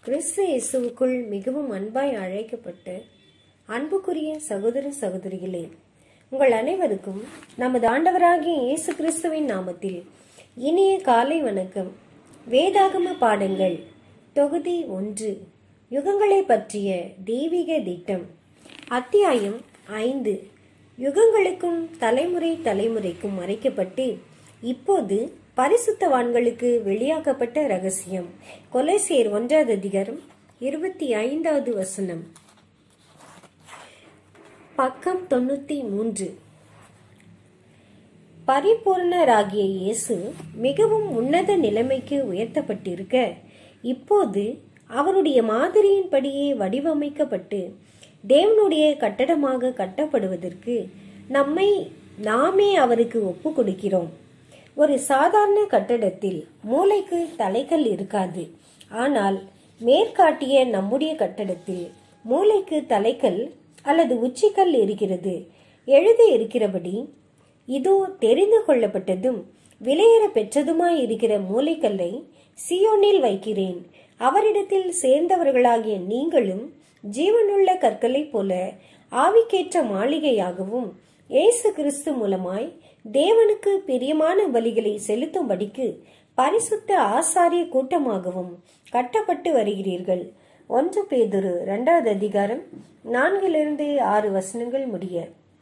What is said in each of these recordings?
கிறிஸ்து இயேசுவுக்குள் மிகவும் அன்பாய் அழைக்கப்பட்டு அன்புக்குரிய சகோதர சகோதரிகளே உங்கள் அனைவருக்கும் நமது ஆண்டவராகிய இயேசு கிறிஸ்துவின் நாமத்தில் இனிய காலை வணக்கம் வேதாகம பாடங்கள் தொகுதி ஒன்று யுகங்களை பற்றிய தெய்வீக திட்டம் அத்தியாயம் ஐந்து யுகங்களுக்கும் தலைமுறை தலைமுறைக்கும் மறைக்கப்பட்டு இப்போது பரிசுத்தவான்களுக்கு வெளியாக்கப்பட்ட ரகசியம் கொலைசேர் ஒன்றாவது அதிகாரம் இருபத்தி ஐந்தாவது வசனம் பக்கம் தொண்ணூத்தி மூன்று பரிபூர்ணராகிய இயேசு மிகவும் உன்னத நிலைமைக்கு உயர்த்தப்பட்டிருக்க இப்போது அவருடைய மாதிரியின்படியே வடிவமைக்கப்பட்டு தேவனுடைய கட்டடமாக கட்டப்படுவதற்கு நம்மை நாமே அவருக்கு ஒப்பு கொடுக்கிறோம் ஒரு சாதாரண கட்டடத்தில் மூளைக்கு தலைக்கல் இருக்காது ஆனால் மேற்காட்டிய நம்முடைய கட்டடத்தில் மூளைக்கு தலைக்கல் அல்லது உச்சிக்கல் இருக்கிறது எழுதி இருக்கிறபடி இதோ தெரிந்து கொள்ளப்பட்டதும் விலையேற பெற்றதுமாய் இருக்கிற மூளைக்கல்லை சியோனில் வைக்கிறேன் அவரிடத்தில் சேர்ந்தவர்களாகிய நீங்களும் ஜீவனுள்ள கற்களை போல ஆவிக்கேற்ற மாளிகையாகவும் இயேசு கிறிஸ்து மூலமாய் தேவனுக்கு பிரியமான பலிகளை செலுத்தும்படிக்கு பரிசுத்த ஆசாரிய கூட்டமாகவும் கட்டப்பட்டு வருகிறீர்கள் ஒன்று பேதுரு இரண்டாவது அதிகாரம் நான்கிலிருந்து ஆறு வசனங்கள் முடிய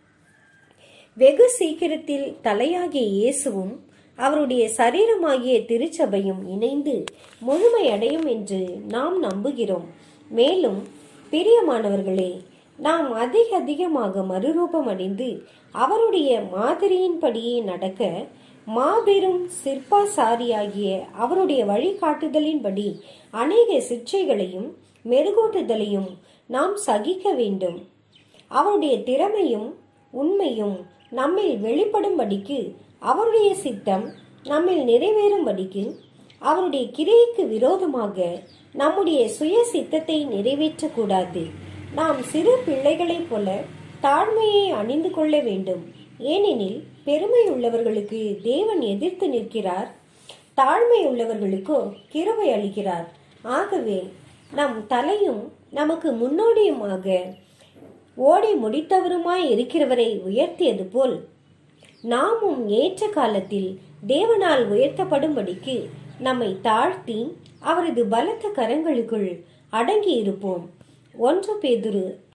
வெகு சீக்கிரத்தில் தலையாகிய இயேசுவும் அவருடைய சரீரமாகிய திருச்சபையும் இணைந்து முழுமையடையும் என்று நாம் நம்புகிறோம் மேலும் பிரியமானவர்களே நாம் அதிக அதிகமாக மறுரூபம் அடைந்து அவருடைய மாதிரியின்படியே நடக்க மாபெரும் சிற்பாசாரியாகிய அவருடைய வழிகாட்டுதலின்படி அநேக சிற்றைகளையும் மெருகூட்டுதலையும் நாம் சகிக்க வேண்டும் அவருடைய திறமையும் உண்மையும் நம்மில் வெளிப்படும்படிக்கு அவருடைய சித்தம் நம்மில் நிறைவேறும்படிக்கு அவருடைய கிரியைக்கு விரோதமாக நம்முடைய சுய சித்தத்தை நிறைவேற்றக்கூடாது நாம் சிறு பிள்ளைகளைப் போல தாழ்மையை அணிந்து கொள்ள வேண்டும் ஏனெனில் பெருமை உள்ளவர்களுக்கு தேவன் எதிர்த்து நிற்கிறார் தாழ்மை உள்ளவர்களுக்கோ கிருபை அளிக்கிறார் ஆகவே நம் தலையும் நமக்கு முன்னோடியுமாக ஓடி முடித்தவருமாய் இருக்கிறவரை உயர்த்தியது போல் நாமும் ஏற்ற காலத்தில் தேவனால் உயர்த்தப்படும்படிக்கு நம்மை தாழ்த்தி அவரது பலத்த கரங்களுக்குள் அடங்கி இருப்போம் ஒன்று பேதுரு